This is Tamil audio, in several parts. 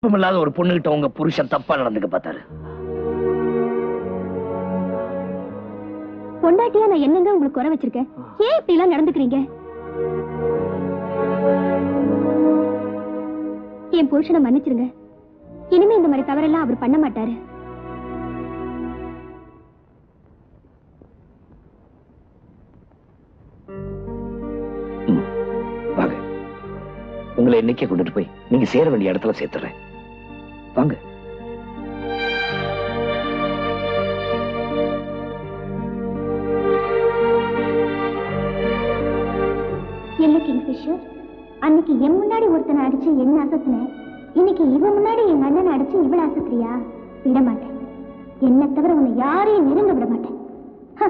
இல்லாத ஒரு பொண்ணுகிட்ட உங்க புருஷன் தப்பா நடந்துக்க பார்த்தாரு பொண்டாட்டியா நான் என்னங்க உங்களுக்கு குறை வச்சிருக்கேன் ஏன் இப்படி எல்லாம் நடந்துக்கிறீங்க என் புருஷனை மன்னிச்சிருங்க இனிமே இந்த மாதிரி தவறெல்லாம் அவர் பண்ண மாட்டாரு ம், வாங்க உங்களை இன்னைக்கே கொண்டுட்டு போய் நீங்க சேர வேண்டிய இடத்துல சேர்த்துறேன் வாங்க இல்ல கிங்ஃபிஷர் அன்னைக்கு என் முன்னாடி ஒருத்தனை அடிச்சு என்ன அசத்துனேன் இன்னைக்கு இவன் முன்னாடி என் அண்ணனை அடிச்சு இவள அசத்துறியா விட மாட்டேன் என்ன தவிர உன்னை யாரையும் நெருங்க விட மாட்டேன் ஹ.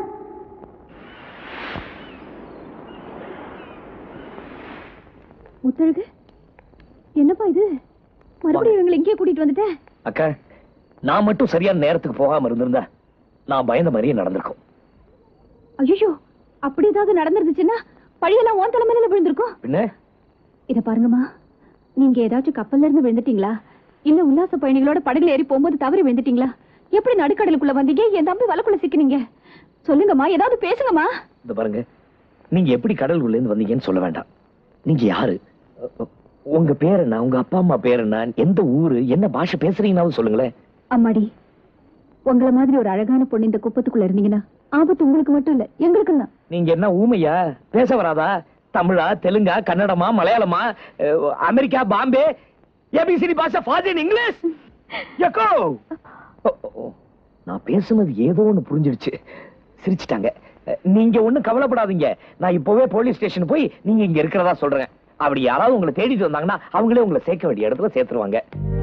முத்தழகு என்னப்பா இது மறுபடியும் இவங்களை இங்கே கூட்டிட்டு வந்துட்டேன் அக்கா நான் மட்டும் சரியான நேரத்துக்கு போகாம இருந்திருந்தா நான் பயந்த மாதிரியே நடந்திருக்கும் ஐயோ அப்படி ஏதாவது நடந்துருந்துச்சுன்னா பழியெல்லாம் உன் தலைமையில விழுந்திருக்கும் பின்ன இத பாருங்கம்மா நீங்க ஏதாச்சும் கப்பல்ல இருந்து விழுந்துட்டீங்களா இல்ல உல்லாச பயணிகளோட படகுல ஏறி போகும்போது தவறி விழுந்துட்டீங்களா எப்படி நடுக்கடலுக்குள்ள வந்தீங்க என் தம்பி வலக்குள்ள சிக்கினீங்க சொல்லுங்கம்மா ஏதாவது பேசுங்கம்மா இந்த பாருங்க நீங்க எப்படி கடல் உள்ள இருந்து வந்தீங்கன்னு சொல்ல வேண்டாம் நீங்க யாரு அ, உங்க பேர் என்ன உங்க அப்பா அம்மா பேர் என்ன எந்த ஊரு என்ன பாஷை பேசுறீங்கன்னாவது சொல்லுங்களேன் அம்மாடி உங்களை மாதிரி ஒரு அழகான பொண்ணு இந்த குப்பத்துக்குள்ள இருந்தீங்கன்னா ஆபத்து உங்களுக்கு மட்டும் இல்ல எங்களுக்கும் தான் நீங்க என்ன ஊமையா பேச வராதா தமிழா தெலுங்கா கன்னடமா மலையாளமா அஹ், அமெரிக்கா பாம்பே ஏபிசிடி பாஷா ஃபாதர் இங்கிலீஷ் எக்கோ ஓ, ஓ, ஓ. நான் பேசுனது ஏதோ ஒண்ணு புரிஞ்சிடுச்சு சிரிச்சிட்டாங்க அஹ், நீங்க ஒண்ணும் கவலைப்படாதீங்க நான் இப்பவே போலீஸ் ஸ்டேஷன் போய் நீங்க இங்க இருக்கிறதா சொல்றேன் அப்படி யாராவது உங்களை தேடிட்டு வந்தாங்கன்னா அவங்களே உங்களை சேர்க்க வேண்டிய இடத்துல சேர்த்துருவாங்க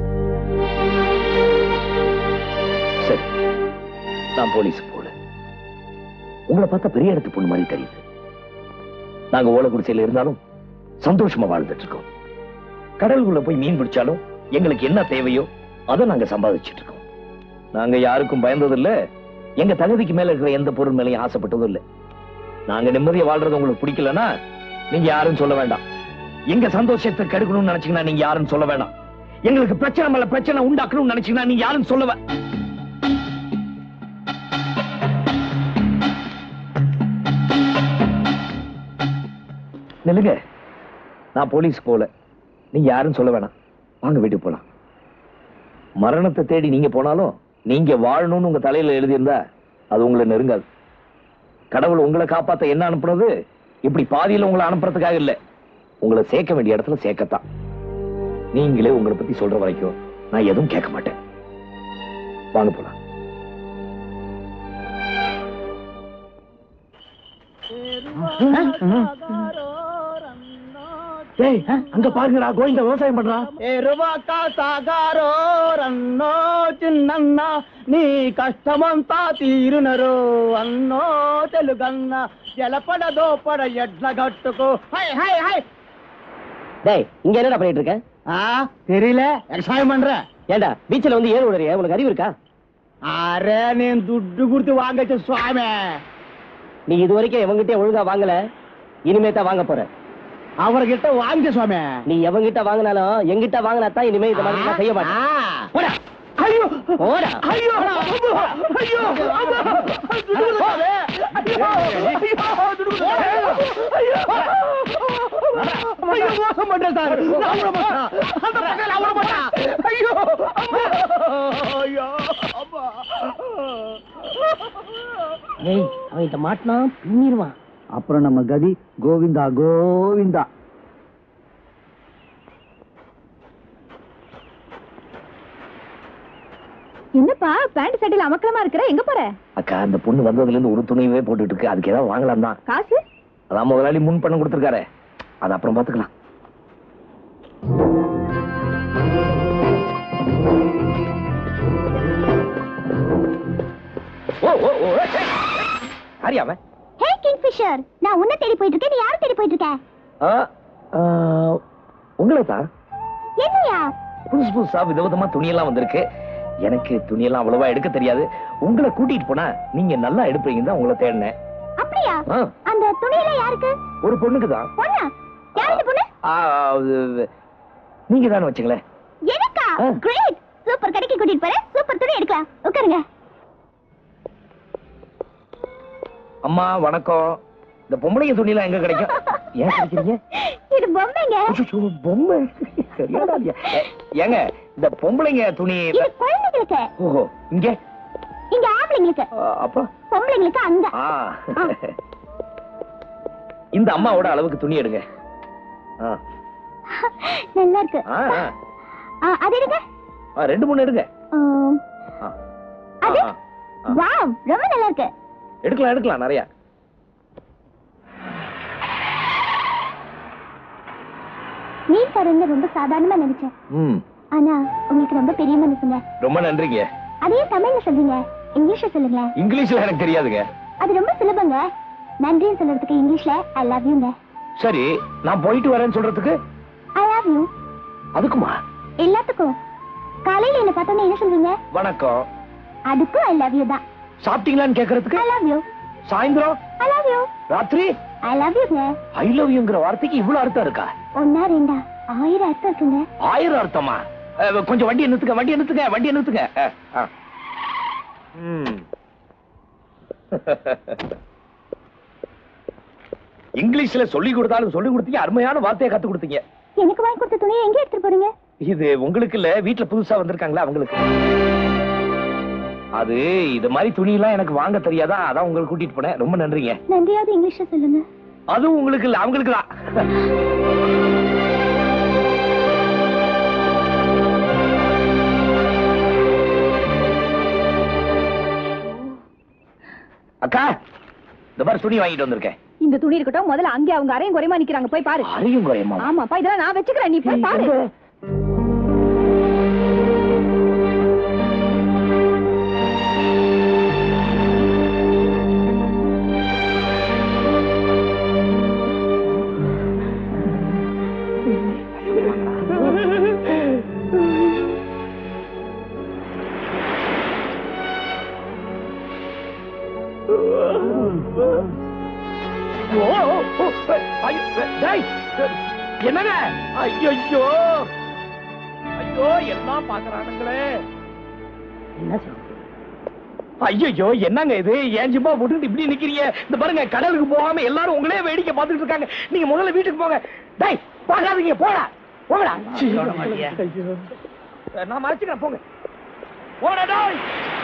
சரி நான் போலீஸுக்கு போல உங்களை பார்த்தா பெரிய இடத்து பொண்ணு மாதிரி தெரியுது நாங்க ஓலக்குடிசையில இருந்தாலும் சந்தோஷமா வாழ்ந்துட்டு இருக்கோம் கடலுக்குள்ள போய் மீன் பிடிச்சாலும் எங்களுக்கு என்ன தேவையோ அதை நாங்க சம்பாதிச்சிட்டு இருக்கோம் நாங்க யாருக்கும் பயந்தது இல்ல எங்க தகுதிக்கு மேல இருக்கிற எந்த பொருள் மேலயும் ஆசைப்பட்டதும் இல்ல நாங்க நிம்மதியா வாழ்றது உங்களுக்கு பிடிக்கலன்னா நீங்க யாரும் சொல்ல வேண்டாம் எங்க சந்தோஷத்தை கெடுக்கணும்னு நினைச்சீங்கன்னா நீங்க யாரும் சொல்ல வேண்டாம் எங்களுக்கு பிரச்சனை மேல பிரச்சனை உண்டாக்கணும்னு நினைச்சீங்கன்னா நீங்க யாரும் சொல்ல வே- நில்லுங்க நான் போலீஸ் போல நீங்க யாரும் சொல்ல வேணாம் வாங்க வீட்டுக்கு போலாம் மரணத்தை தேடி நீங்க போனாலும் நீங்க வாழணும்னு உங்க தலையில எழுதியிருந்தா அது உங்களை நெருங்காது கடவுள் உங்களை காப்பாத்த என்ன அனுப்புனது இப்படி பாதியில உங்களை அனுப்புறதுக்காக இல்ல உங்களை சேர்க்க வேண்டிய இடத்துல சேர்க்கத்தான் நீங்களே உங்களை பத்தி சொல்ற வரைக்கும் நான் எதுவும் கேட்க மாட்டேன் வாங்க போலாம் ஏய் அங்க பாருங்கடா கோவிந்த விவசாயம் பண்றான் ఎరువక సాగారో రన్నో చిన్నన్న నీ కష్టమంతా తీరునరు అన్నో తెలుగన్న జలపడ దోపడ ఎడ్ల గట్టుకు హై హై హై டேய் இங்க என்னடா பண்ணிட்டு இருக்க ఆ తెరీలే వ్యవసాయం పண்ற ஏண்டா பீச்ல வந்து ஏன் விடுறிய உனக்கு அறிவு இருக்கா అరే నేను దుడ్డు గుర్తు వాంగచ్చు స్వామి நீ இது வரைக்கும் எவங்கிட்ட ஒழுங்கா வாங்கல இனிமே தான் வாங்க போற அவர்கிட்ட வாங்க சுவாமி நீ எவங்கிட்ட வாங்கினாலும் எங்கிட்ட வாங்கினா தான் இனிமே இந்த மாதிரி நான் செய்ய மாட்டேன் போடா. ஐயோ போடா ஐயோ அம்மா, ஐயோ அம்மா, துடுகுடுதாவே. ஐயோ, ஐயோ, துடுகுடுதாவே. ஐயோ, ஐயோ, மோசம் பண்ணிட்டேன் சார். நான் விட மாட்டேன். அந்த பக்கம் நான் விட மாட்டேன். ஐயோ, அம்மா. ஐயோ, அம்மா. ஏய் அவன்கிட்ட மாட்டினா பின்னிடுவான் அப்புறம் நம்ம கதி கோவிந்தா கோவிந்தா என்னப்பா பேண்ட் சட்டையில அமக்கலமா இருக்கிற எங்க போற அக்கா அந்த பொண்ணு வந்ததுல இருந்து ஒரு துணியவே போட்டுட்டு இருக்கு அதுக்கு ஏதாவது வாங்கலாம் தான் காசு அதான் முதலாளி முன் பணம் கொடுத்துருக்காரு அது அப்புறம் பாத்துக்கலாம் ஓ ஓ ஓ ஏய், ஏய். யாரு அவன் ஹே கிங்ஃபிஷர் நான் உன்னை தேடி போயிட்டு இருக்கேன் நீ யாரை தேடி போயிட்டு இருக்க ஆ, ஆ, உங்களை தான் என்னையா புதுசு புதுசா விதவிதமா துணியெல்லாம் வந்திருக்கு எனக்கு துணியெல்லாம் அவ்வளவா எடுக்க தெரியாது உங்களை கூட்டிட்டு போனா நீங்க நல்லா எடுப்பீங்கன்னு தான் உங்களை தேடினேன் அப்படியா ஆ, அந்த துணியெல்லாம் யாருக்கு ஒரு பொண்ணுக்கு தான் பொண்ணா யாருக்கு பொண்ணு நீங்க தானே வச்சுங்களேன் எனக்கா கிரேட் சூப்பர் கடைக்கு கூட்டிட்டு போறேன் சூப்பர் துணி எடுக்கலாம் உட்காருங்க அம்மா வணக்கம் இந்த பொம்பளைங்க துணிலாம் எங்க கிடைக்கும் ஏன் கிடைக்கிறீங்க இது பொம்மைங்க அச்சச்சோ, பொம்மை சரியாடா இல்லையா? ஏ, ஏங்க இந்த பொம்பளைங்க துணி இது குழந்தைங்களுக்கு ஓஹோ இங்க இங்க ஆம்பளைங்களுக்கு ஆ, அப்பா பொம்பளைங்களுக்கு அங்க ஆ இந்த அம்மாவோட அளவுக்கு துணி எடுங்க ஆ, நல்லா இருக்கு ஆ, ஆ. ஆ, அது எடுங்க ஆ, ரெண்டு மூணு எடுங்க ஆம். ஆ, ஆ, அது ஆ, ஆ. வாவ் ரொம்ப நல்லா இருக்கு எடுக்கலாம் எடுக்கலாம் நிறைய மீன் தரேன்னு ரொம்ப சாதாரணமா நினைச்சேன் ம் ஆனா உங்களுக்கு ரொம்ப பெரிய மனசுங்க ரொம்ப நன்றிங்க அதே தமிழ்ல சொல்றீங்க இங்கிலீஷ்ல சொல்லுங்களேன் இங்கிலீஷ்ல எனக்கு தெரியாதுங்க அது ரொம்ப சுலபங்க நன்றின்னு சொல்றதுக்கு இங்கிலீஷ்ல ஐ லவ் யூங்க சரி நான் போயிட்டு வரேன்னு சொல்றதுக்கு ஐ லவ் யூ அதுக்குமா எல்லாத்துக்கும் காலையில என்ன பார்த்தோன்னே என்ன சொல்வீங்க வணக்கம் அதுக்கும் ஐ லவ் யூ தான் சாப்பிட்டீங்களான்னு கேக்குறதுக்கு ஐ லவ் யூ சாயந்தரம் ஐ லவ் யூ ராத்திரி ஐ லவ் யூங்க ஐ லவ் யூங்கிற வார்த்தைக்கு இவ்வளவு அர்த்தம் இருக்கா ஒன்னா ரெண்டா ஆயிரம் அர்த்தம் இருக்குங்க ஆயிரம் அர்த்தமா அஹ், கொஞ்சம் வண்டியை நிறுத்துங்க வண்டியை நிறுத்துங்க வண்டியை நிறுத்துங்க அஹ், ஆ. ம். இங்கிலீஷ்ல சொல்லி கொடுத்தாலும் சொல்லி கொடுத்தீங்க அருமையான வார்த்தையை கத்து கொடுத்தீங்க எனக்கு வாங்கி கொடுத்த துணியை எங்க எடுத்துட்டு போறீங்க இது உங்களுக்கு இல்ல வீட்ல புதுசா வந்திருக்காங்களா அவங்களுக்கு அது இது மாதிரி துணி எல்லாம் எனக்கு வாங்க தெரியாதா அதான் உங்களுக்கு கூட்டிட்டு போனேன் ரொம்ப நன்றிங்க நன்றியாவது இங்கிலீஷ்ல சொல்லுங்க அதுவும் உங்களுக்கு இல்ல அவங்களுக்கு தான் அக்கா இந்த மாதிரி துணி வாங்கிட்டு வந்திருக்கேன் இந்த துணி இருக்கட்டும் முதல்ல அங்கே அவங்க அரையும் குறையமா நிக்கிறாங்க போய் பாரு அரையும் குறையமா ஆமாப்பா இதெல்லாம் நான் வச்சுக்கிறேன் நீ போய் பாரு ஓ, ஓ, ஓ, ஐயோ, டேய், என்னங்க ஐயோ ஐயோ எல்லாம் பாக்குறானுங்களே ஐயோ என்னங்க இது ஏன் ஜிப்பா போட்டுட்டு இப்படி நிக்கிறீங்க இந்த பாருங்க கடலுக்கு போகாம எல்லாரும் உங்களே வேடிக்கை பார்த்துட்டு இருக்காங்க நீங்க முதல்ல வீட்டுக்கு போங்க டேய் பார்க்காதீங்க போடா போங்கடா ஐயோ. நான் மறைச்சுக்கிறேன் போங்க போடா டேய்